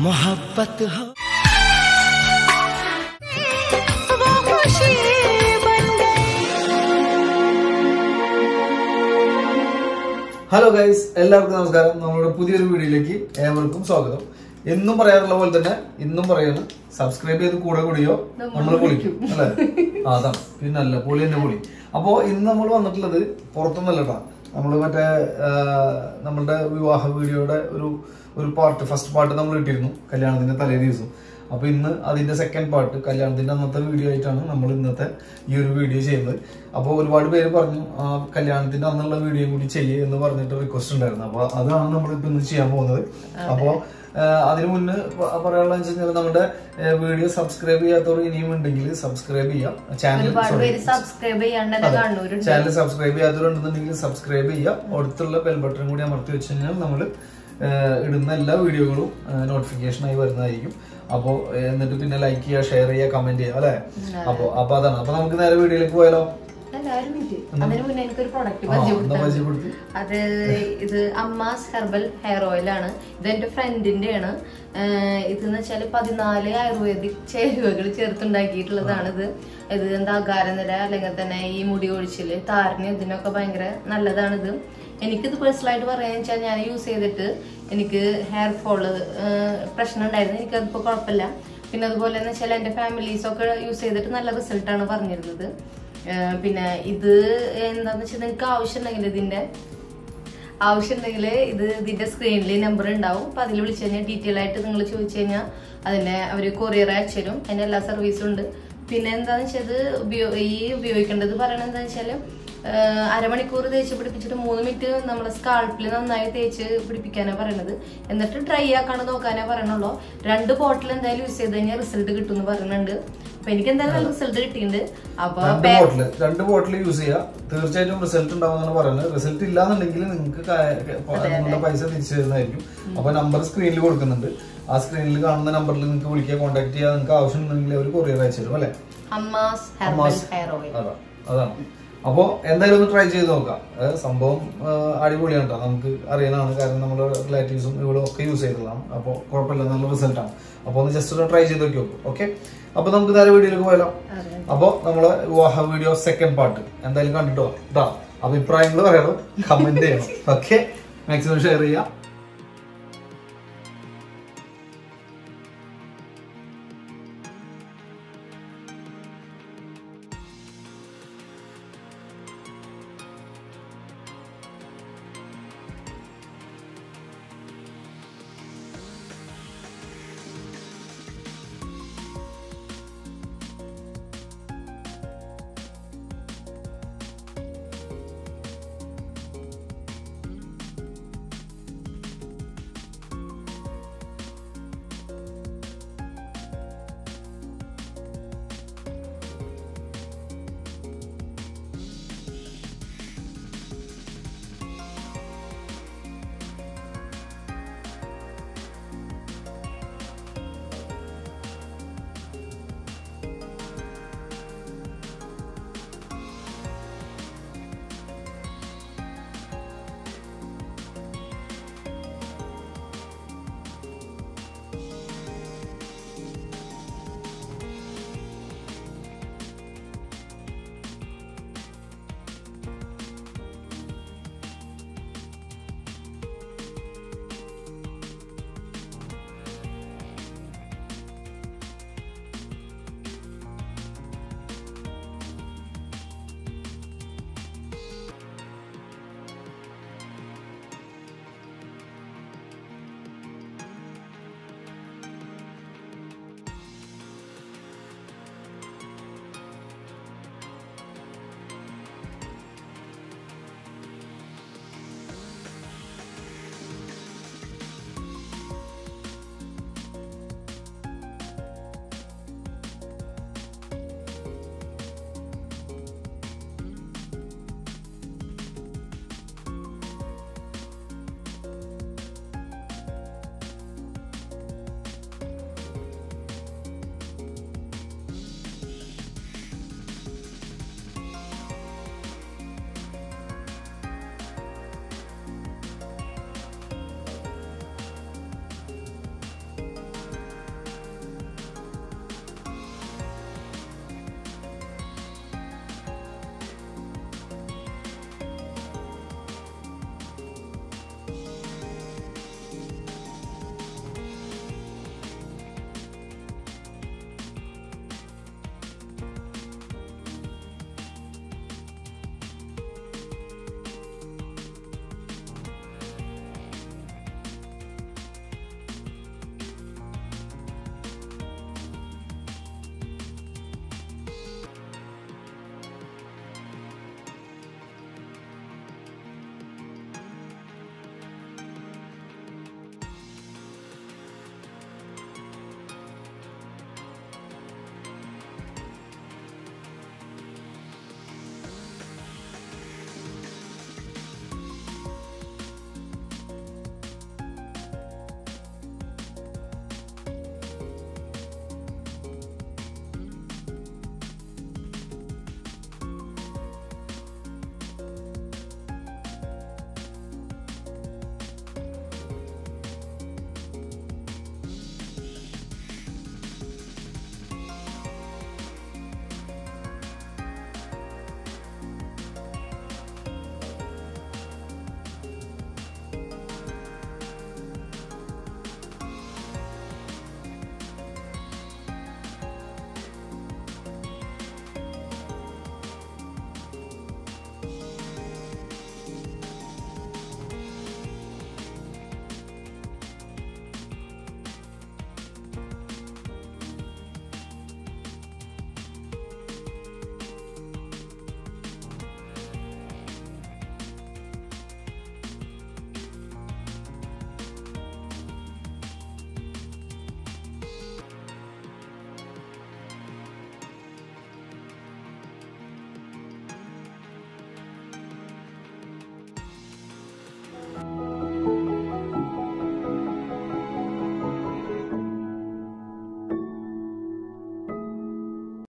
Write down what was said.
मोहब्बत हो वो खुशी बन गई ഹലോ ഗൈസ് എല്ലാവർക്കും നമസ്കാരം നമ്മുടെ പുതിയൊരു വീഡിയോയിലേക്ക് ഏവർക്കും സ്വാഗതം എന്നും പറയാറുള്ള പോലെ തന്നെ ഇന്നും പറയാണ് സബ്സ്ക്രൈബ് ചെയ്ത് കൂടെ കൂടിയോ നമ്മൾ പൊളിക്കും അല്ലെ ആ, അതാണ് പിന്നല്ല പൊളി തന്നെ പൊളി അപ്പോ ഇന്ന് നമ്മൾ വന്നിട്ടുള്ളത് പുറത്തൊന്നല്ല കേട്ടോ നമ്മൾ മറ്റേ ആ, നമ്മളുടെ വിവാഹ വീഡിയോയുടെ ഒരു ഒരു പാർട്ട് ഫസ്റ്റ് പാർട്ട് നമ്മൾ ഇട്ടിരുന്നു കല്യാണത്തിന്റെ തലേ ദിവസം അപ്പൊ ഇന്ന് അതിന്റെ സെക്കൻഡ് പാർട്ട് കല്യാണത്തിന്റെ അന്നത്തെ വീഡിയോ ആയിട്ടാണ് നമ്മൾ ഇന്നത്തെ ഈ ഒരു വീഡിയോ ചെയ്യുന്നത് അപ്പോൾ ഒരുപാട് പേര് പറഞ്ഞു ആ കല്യാണത്തിന്റെ അന്നുള്ള വീഡിയോ കൂടി ചെയ്യേ എന്ന് പറഞ്ഞിട്ട് റിക്വസ്റ്റ് ഉണ്ടായിരുന്നു അപ്പൊ അതാണ് നമ്മൾ ഇപ്പൊ ഇന്ന് ചെയ്യാൻ പോകുന്നത് അപ്പോ അതിനു മുന്നേ പ- പറയാനുള്ള വെച്ച് കഴിഞ്ഞാൽ നമ്മുടെ വീഡിയോ സബ്സ്ക്രൈബ് ചെയ്യാത്തവർ ഇനിയും ഉണ്ടെങ്കിൽ സബ്സ്ക്രൈബ് ചെയ്യാം ചാനൽ ഒരുപാട് പേര് സബ്സ്ക്രൈബ് ചെയ്യാണ്ട് തന്നെ കാണുന്നവരുണ്ട് ചാനൽ സബ്സ്ക്രൈബ് ചെയ്യാത്തവരുണ്ടെന്നുണ്ടെങ്കിൽ സബ്സ്ക്രൈബ് ചെയ്യുക അടുത്തുള്ള ബെൽ ബട്ടൺ കൂടി അമർത്തി വെച്ച് കഴിഞ്ഞാൽ നമ്മൾ ഇടുന്ന എല്ലാ വീഡിയോകളും നോട്ടിഫിക്കേഷൻ ആയി വരുന്നതായിരിക്കും അപ്പോൾ എന്നിട്ട് പിന്നെ ലൈക്ക് ചെയ്യുക ഷെയർ ചെയ്യുക കമന്റ് ചെയ്യുക അല്ലെ അപ്പോൾ അപ്പൊ അതാണ് അപ്പൊ നമുക്ക് നേരെ വീഡിയോയിലേക്ക് പോയാലോ എല്ലാവരും മിനിറ്റ് അതിന് മുന്നേ എനിക്കൊരു പ്രൊഡക്റ്റ് ആ, എന്താ പരിചയപ്പെടുത്താൻ പരിചയപ്പെടുത്തി അത് ഇത് അമ്മാസ് ഹെർബൽ ഹെയർ ഓയിൽ ആണ് ഇത് എന്റെ ഫ്രണ്ടിന്റെ ആണ് ഇതെന്ന് വെച്ചാല് പതിനാല് ആയുർവേദിക് ചേരുവകൾ ചേർത്തുണ്ടാക്കിയിട്ടുള്ളതാണ് ഇത് ഇത് എന്താ അകാരനിര അല്ലെങ്കിൽ തന്നെ ഈ മുടി ഒഴിച്ചില് താരന് ഇതിനൊക്കെ ഭയങ്കര നല്ലതാണിത് എനിക്കിത് പേഴ്സണലായിട്ട് പറയാന്ന് വെച്ചാൽ ഞാൻ യൂസ് ചെയ്തിട്ട് എനിക്ക് ഹെയർ ഫോള് പ്രശ്നം ഉണ്ടായിരുന്നു എനിക്കതിപ്പോ കുഴപ്പമില്ല പിന്നെ അതുപോലെ എന്ന് വെച്ചാൽ എന്റെ ഫാമിലീസ് ഒക്കെ യൂസ് ചെയ്തിട്ട് നല്ല റിസൾട്ടാണ് പറഞ്ഞിരുന്നത് ഏഹ് പിന്നെ ഇത് എന്താന്ന് വെച്ചാൽ നിങ്ങൾക്ക് ആവശ്യമുണ്ടെങ്കിൽ ഇതിന്റെ ആവശ്യമുണ്ടെങ്കിൽ ഇത് ഇതിന്റെ സ്ക്രീനിൽ നമ്പർ ഉണ്ടാവും അപ്പൊ അതിൽ വിളിച്ചു കഴിഞ്ഞാൽ ഡീറ്റെയിൽ ആയിട്ട് നിങ്ങൾ ചോദിച്ചു കഴിഞ്ഞാൽ അതിന്റെ അവർ കൊറിയർ അയച്ചു തരും അതിന്റെ എല്ലാ സർവീസും ഉണ്ട് പിന്നെ എന്താന്ന് വെച്ചാൽ ഇത് ഉപയോ ഈ ഉപയോഗിക്കേണ്ടത് പറയണത് എന്താന്ന് വെച്ചാല് ഏഹ് അരമണിക്കൂർ തേച്ച് പിടിപ്പിച്ചിട്ട് മൂന്ന് മിനിറ്റ് നമ്മളെ സ്കാൾപ്പിൽ നന്നായി തേച്ച് പിടിപ്പിക്കാനാണ് പറയണത് എന്നിട്ട് ഡ്രൈ ആക്കാണ്ട് നോക്കാനേ പറയണുള്ളൂ രണ്ട് ബോട്ടിൽ എന്തായാലും യൂസ് ചെയ്ത് കഴിഞ്ഞാൽ റിസൾട്ട് കിട്ടും എന്ന് പറയുന്നുണ്ട് അപ്പൊ എനിക്ക് എന്തായാലും നല്ല റിസൾട്ട് കിട്ടിയിട്ടുണ്ട് അപ്പൊ രണ്ട് ബോട്ടിൽ രണ്ട് ബോട്ടിൽ യൂസ് ചെയ്യുക തീർച്ചയായിട്ടും റിസൾട്ട് ഉണ്ടാവുമെന്നാണ് പറയുന്നത് റിസൾട്ട് ഇല്ലാന്നുണ്ടെങ്കിൽ നിങ്ങൾക്ക് നിങ്ങളുടെ പൈസ തിരിച്ചു തരുന്നതായിരിക്കും അപ്പൊ നമ്പർ സ്ക്രീനിൽ കൊടുക്കുന്നുണ്ട് ആ സ്ക്രീനിൽ കാണുന്ന നമ്പറിൽ നിങ്ങൾക്ക് വിളിക്കുക കോൺടാക്ട് ചെയ്യുക നിങ്ങൾക്ക് ആവശ്യമുണ്ടെങ്കിൽ അവർ കൊറിയർ അയച്ചു തരും അല്ലെ Amma's herbal Amma's hair oil അതാ അതാണ് അപ്പോ എന്തായാലും ഒന്ന് ട്രൈ ചെയ്ത് നോക്കാം ഏ, സംഭവം ഏ, അടിപൊളിയാണ് കേട്ടോ നമുക്ക് അറിയാനാണ് കാരണം നമ്മുടെ റിലേറ്റീവ്സും ഇവിടെ ഒക്കെ യൂസ് ചെയ്തതാണ് അപ്പോൾ കുഴപ്പമില്ല നല്ല റിസൾട്ടാണ് അപ്പോൾ ഒന്ന് ജസ്റ്റ് ഒന്ന് ട്രൈ ചെയ്ത് നോക്കി നോക്കും ഓക്കെ അപ്പൊ നമുക്ക് നേരെ വീഡിയോയിലേക്ക് പോയാലോ അപ്പൊ നമ്മളെ വിവാഹ വീഡിയോ സെക്കൻഡ് പാർട്ട് എന്തായാലും കണ്ടിട്ടോ കേട്ടോ അഭിപ്രായങ്ങൾ പറയണം കമന്റ് ചെയ്യണം ഓക്കെ മാക്സിമം ഷെയർ ചെയ്യാം